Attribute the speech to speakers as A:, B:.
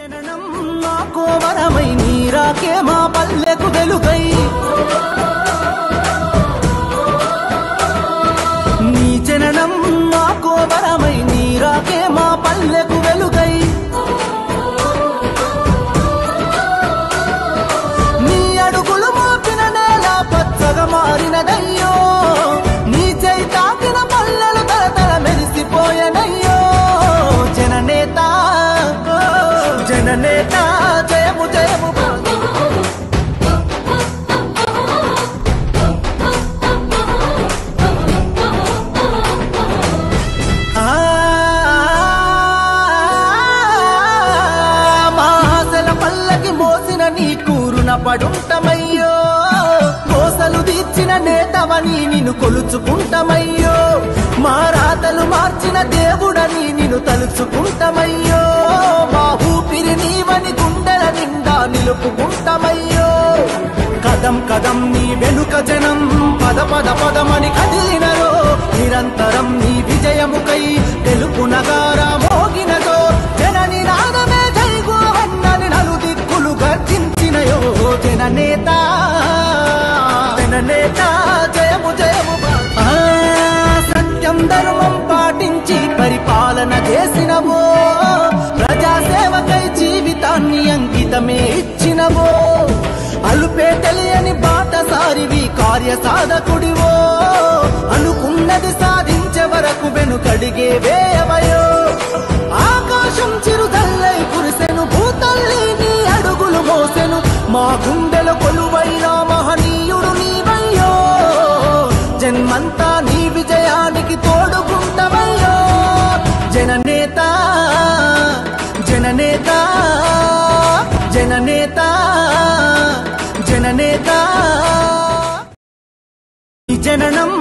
A: జననం నా కోవరమై నీరాకే మా పల్లెకు వెలుగై నీ జననం నా కోవరమై నీరాకే మా పల్లెకు వెలుగై నీ అడుగులు మోపిన నేల పచ్చగా మారినదయ్యో నీ చేయి తాకిన పల్లెలు తలతల మెరిసిపోయనయ్యో జననేత జననేత జయము జయము ఆ, మా ఆశల పల్లకి మోసిన నీ కూరున పడుంటమయ్యో కోసలు తీర్చిన నేతవని నిన్ను కొలుచుకుంటమయ్యో మా రాతలు మార్చిన దేవుడని నిన్ను తలుచుకుంటమయ్యో మా ఊపిరి నీవని గుండెల నిండా నిలుపుకుంటమయ్యో కదం కదం నీ వెనుక జనం పద పద పదమని కదిలినరో నిరంతరం నీ విజయముకై తెలుపు నగార మోగినదో జనని నాదమే జైగోవన్నని నలు దిక్కులు గర్జించినయో జననేత జననేత జయము జయము ఆ, సత్యం ధర్మం పాటించి పరిపాలన చేసినవో ప్రజాసేవకై జీవితాన్ని అంకితమే ఇచ్చినవో అలుపే తెలియని బాటసారివి కార్య సాధకుడివో అనుకున్నది సాధించే వరకు వెనుకడిగే వేయవయో ఆకాశం చిరుదల్లై కురిసెను భూతల్లి నీ అడుగులు మోసెను మా గుండెల కొలువైన మహనీయుడు నీవయ్యో జన్మంతా నీ విజయానికి తోడుకుంటవయ్యో జననేత జననేత జననేత జననేత ఈ జననం